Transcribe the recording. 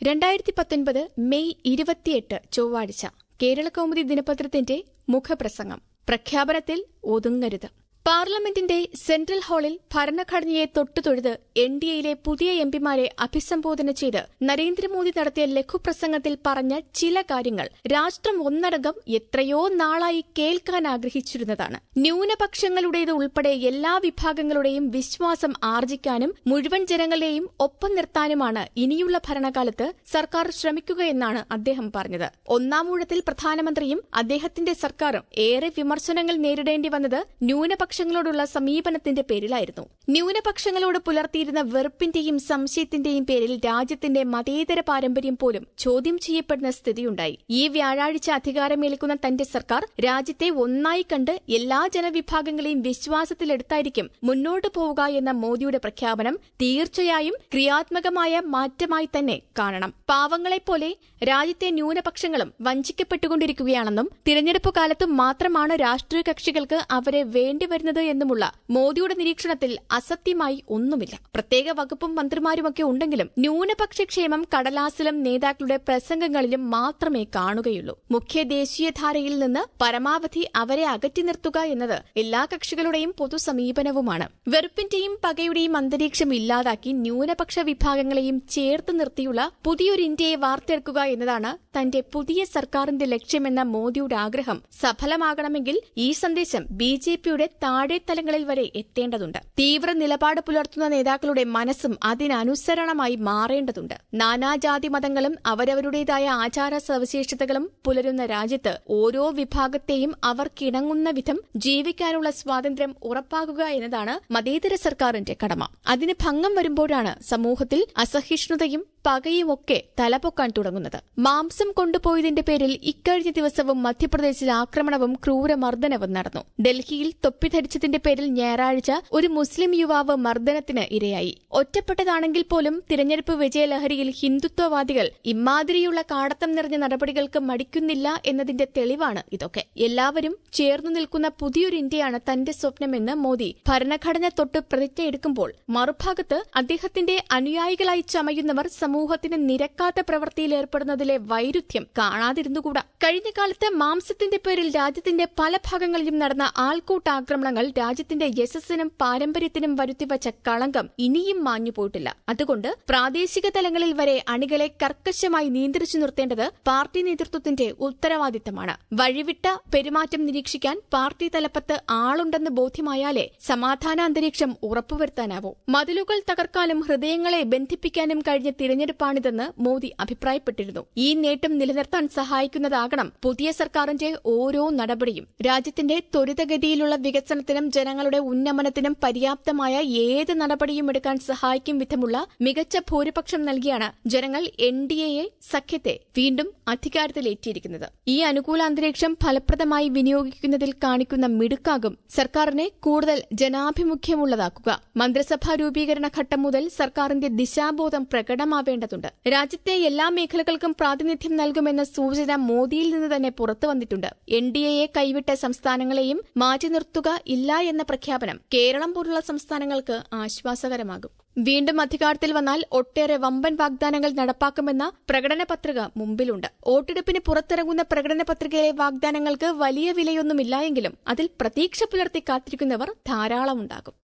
രണ്ടായിരത്തി പത്തൊൻപത് മെയ് ഇരുപത്തിയെട്ട് ചൊവ്വാഴ്ച കേരളകൗമുദി ദിനപത്രത്തിന്റെ മുഖപ്രസംഗം പ്രഖ്യാപനത്തിൽ ഒതുങ്ങരുത് പാർലമെന്റിന്റെ സെൻട്രൽ ഹാളിൽ ഭരണഘടനയെ തൊട്ടുതൊഴുത് എൻ ഡി എയിലെ പുതിയ എംപിമാരെ അഭിസംബോധന ചെയ്ത് നരേന്ദ്രമോദി നടത്തിയ ലഘുപ്രസംഗത്തിൽ പറഞ്ഞ ചില കാര്യങ്ങൾ രാഷ്ട്രം ഒന്നടങ്കം എത്രയോ നാളായി കേൾക്കാൻ ആഗ്രഹിച്ചിരുന്നതാണ് ന്യൂനപക്ഷങ്ങളുടേത് ഉൾപ്പെടെ എല്ലാ വിഭാഗങ്ങളുടെയും വിശ്വാസം ആർജിക്കാനും മുഴുവൻ ജനങ്ങളെയും ഒപ്പം നിർത്താനുമാണ് ഇനിയുള്ള ഭരണകാലത്ത് സർക്കാർ ശ്രമിക്കുകയെന്നാണ് അദ്ദേഹം പറഞ്ഞത് ഒന്നാം ഊഴത്തിൽ പ്രധാനമന്ത്രിയും അദ്ദേഹത്തിന്റെ സർക്കാരും ഏറെ വിമർശനങ്ങൾ നേരിടേണ്ടി വന്നത് ന്യൂനപക്ഷങ്ങളോടുള്ള സമീപനത്തിന്റെ പേരിലായിരുന്നു ന്യൂനപക്ഷങ്ങളോട് പുലർത്തിയിരുന്ന വെറുപ്പിന്റെയും സംശയത്തിന്റെയും പേരിൽ രാജ്യത്തിന്റെ മതേതര പാരമ്പര്യം പോലും ചോദ്യം ചെയ്യപ്പെടുന്ന സ്ഥിതിയുണ്ടായി ഈ വ്യാഴാഴ്ച അധികാരമേൽക്കുന്ന തന്റെ സർക്കാർ രാജ്യത്തെ ഒന്നായി കണ്ട് എല്ലാ ജനവിഭാഗങ്ങളെയും വിശ്വാസത്തിലെടുത്തായിരിക്കും മുന്നോട്ടു പോവുക എന്ന മോദിയുടെ പ്രഖ്യാപനം തീർച്ചയായും ക്രിയാത്മകമായ മാറ്റമായി തന്നെ കാണണം പാവങ്ങളെപ്പോലെ രാജ്യത്തെ ന്യൂനപക്ഷങ്ങളും വഞ്ചിക്കപ്പെട്ടുകൊണ്ടിരിക്കുകയാണെന്നും തിരഞ്ഞെടുപ്പ് കാലത്തും മാത്രമാണ് രാഷ്ട്രീയ കക്ഷികൾക്ക് അവരെ വേണ്ടിവരുന്നത് എന്നുമുള്ള മോദിയുടെ നിരീക്ഷണത്തിൽ അസത്യമായി ഒന്നുമില്ല പ്രത്യേക വകുപ്പും മന്ത്രിമാരുമൊക്കെ ഉണ്ടെങ്കിലും ന്യൂനപക്ഷ ക്ഷേമം കടലാസിലും നേതാക്കളുടെ പ്രസംഗങ്ങളിലും മാത്രമേ കാണുകയുള്ളൂ മുഖ്യ ദേശീയധാരയിൽ നിന്ന് പരമാവധി അവരെ അകറ്റി നിർത്തുക എന്നത് എല്ലാ കക്ഷികളുടെയും പൊതു സമീപനവുമാണ് വെറുപ്പിന്റെയും പകയുടെയും അന്തരീക്ഷം ഇല്ലാതാക്കി ന്യൂനപക്ഷ വിഭാഗങ്ങളെയും ചേർത്ത് നിർത്തിയുള്ള പുതിയൊരു ഇന്ത്യയെ വാർത്തെടുക്കുക എന്നതാണ് തന്റെ പുതിയ സർക്കാരിന്റെ ലക്ഷ്യമെന്ന മോദിയുടെ ആഗ്രഹം സഫലമാകണമെങ്കിൽ ഈ സന്ദേശം ബി ജെ പിയുടെ താഴെത്തലങ്ങളിൽ വരെ എത്തേണ്ടതുണ്ട് തീവ്ര നിലപാട് പുലർത്തുന്ന നേതാക്കളുടെ മനസ്സും അതിനനുസരണമായി മാറേണ്ടതുണ്ട് നാനാജാതി മതങ്ങളും അവരവരുടേതായ ആചാര സവിശേഷതകളും പുലരുന്ന രാജ്യത്ത് ഓരോ വിഭാഗത്തെയും അവർക്കിണങ്ങുന്ന വിധം ജീവിക്കാനുള്ള സ്വാതന്ത്ര്യം ഉറപ്പാക്കുക എന്നതാണ് മതേതര സർക്കാരിന്റെ കടമ അതിന് ഭംഗം വരുമ്പോഴാണ് സമൂഹത്തിൽ അസഹിഷ്ണുതയും പകയുമൊക്കെ തലപൊക്കാൻ തുടങ്ങുന്നത് മാംസം കൊണ്ടുപോയതിന്റെ പേരിൽ ഇക്കഴിഞ്ഞ ദിവസവും മധ്യപ്രദേശിൽ ആക്രമണവും ക്രൂരമർദ്ദനവും നടന്നു ഡൽഹിയിൽ തൊപ്പി ധരിച്ചതിന്റെ പേരിൽ ഞായറാഴ്ച ഒരു മുസ്ലിം യുവാവ് മർദ്ദനത്തിന് ഇരയായി ഒറ്റപ്പെട്ടതാണെങ്കിൽ പോലും തിരഞ്ഞെടുപ്പ് വിജയലഹരിയിൽ ഹിന്ദുത്വവാദികൾ ഇമാതിരിയുള്ള കാടത്തം നിറഞ്ഞ നടപടികൾക്ക് മടിക്കുന്നില്ല എന്നതിന്റെ തെളിവാണ് ഇതൊക്കെ എല്ലാവരും ചേർന്നു നിൽക്കുന്ന പുതിയൊരു ഇന്ത്യയാണ് തന്റെ സ്വപ്നമെന്ന് മോദി ഭരണഘടന തൊട്ട് പ്രതിജ്ഞയെടുക്കുമ്പോൾ മറുഭാഗത്ത് അദ്ദേഹത്തിന്റെ അനുയായികളായി ചമയുന്നവർ സമൂഹത്തിന് നിരക്കാത്ത പ്രവൃത്തിയിൽ ഏർപ്പെടുന്നതിലെ വൈരുദ്ധ്യം കാണാതിരുന്നുകൂടാ കഴിഞ്ഞ കാലത്ത് മാംസത്തിന്റെ പേരിൽ രാജ്യത്തിന്റെ പല ഭാഗങ്ങളിലും നടന്ന ആൾക്കൂട്ടാക്രമണങ്ങൾ രാജ്യത്തിന്റെ യശസ്സിനും പാരമ്പര്യത്തിനും വരുത്തിവച്ച കളങ്കം ഇനിയും മാഞ്ഞുപോയിട്ടില്ല അതുകൊണ്ട് പ്രാദേശിക തലങ്ങളിൽ വരെ അണികളെ കർക്കശമായി നിയന്ത്രിച്ചു നിർത്തേണ്ടത് പാർട്ടി നേതൃത്വത്തിന്റെ ഉത്തരവാദിത്തമാണ് വഴിവിട്ട പെരുമാറ്റം നിരീക്ഷിക്കാൻ പാർട്ടി തലപ്പത്ത് ആളുണ്ടെന്ന് ബോധ്യമായാലേ സമാധാന അന്തരീക്ഷം ഉറപ്പുവരുത്താനാവൂ മതിലുകൾ തകർക്കാനും ഹൃദയങ്ങളെ ബന്ധിപ്പിക്കാനും കഴിഞ്ഞ തിരഞ്ഞെടുപ്പാണിതെന്ന് മോദി അഭിപ്രായപ്പെട്ടിരുന്നു ഈ നേട്ടം നിലനിർത്താൻ സഹായിക്കുന്നതാകണം പുതിയ സർക്കാരിന്റെ ഓരോ നടപടിയും രാജ്യത്തിന്റെ ത്വരിതഗതിയിലുള്ള വികസനത്തിനും ജനങ്ങളുടെ ഉന്നമനത്തിനും പര്യാപ്തമായ ഏത് നടപടിയും എടുക്കാൻ സഹായിക്കും വിധമുള്ള മികച്ച ഭൂരിപക്ഷം നൽകിയാണ് ജനങ്ങൾ എൻ ഡി എയെ സഖ്യത്തെ വീണ്ടും അധികാരത്തിലേറ്റിയിരിക്കുന്നത് ഈ അനുകൂല അന്തരീക്ഷം ഫലപ്രദമായി വിനിയോഗിക്കുന്നതിൽ കാണിക്കുന്ന മിടുക്കാകും സർക്കാരിനെ കൂടുതൽ ജനാഭിമുഖ്യമുള്ളതാക്കുക മന്ത്രിസഭാ രൂപീകരണ ഘട്ടം മുതൽ സർക്കാരിന്റെ ദിശാബോധം പ്രകടമാവേണ്ടതുണ്ട് രാജ്യത്തെ എല്ലാ മേഖലകൾക്കും പ്രാതിനിധ്യം നൽകുമെന്ന സൂചന മോദിയിൽ നിന്ന് തന്നെ പുറത്തു വന്നിട്ടുണ്ട് എൻ ഡി എയെ കൈവിട്ട സംസ്ഥാനങ്ങളെയും മാറ്റി നിർത്തുക ഇല്ല എന്ന പ്രഖ്യാപനം കേരളം പോലുള്ള സംസ്ഥാനങ്ങൾക്ക് ആശ്വാസകരമാകും വീണ്ടും അധികാരത്തിൽ വന്നാൽ ഒട്ടേറെ വമ്പൻ വാഗ്ദാനങ്ങൾ നടപ്പാക്കുമെന്ന പ്രകടന പത്രിക മുമ്പിലുണ്ട് വോട്ടെടുപ്പിന് പുറത്തിറങ്ങുന്ന പ്രകടന പത്രികയിലെ വാഗ്ദാനങ്ങൾക്ക് വലിയ വിലയൊന്നുമില്ല എങ്കിലും അതിൽ പ്രതീക്ഷ പുലർത്തി കാത്തിരിക്കുന്നവർ ധാരാളമുണ്ടാകും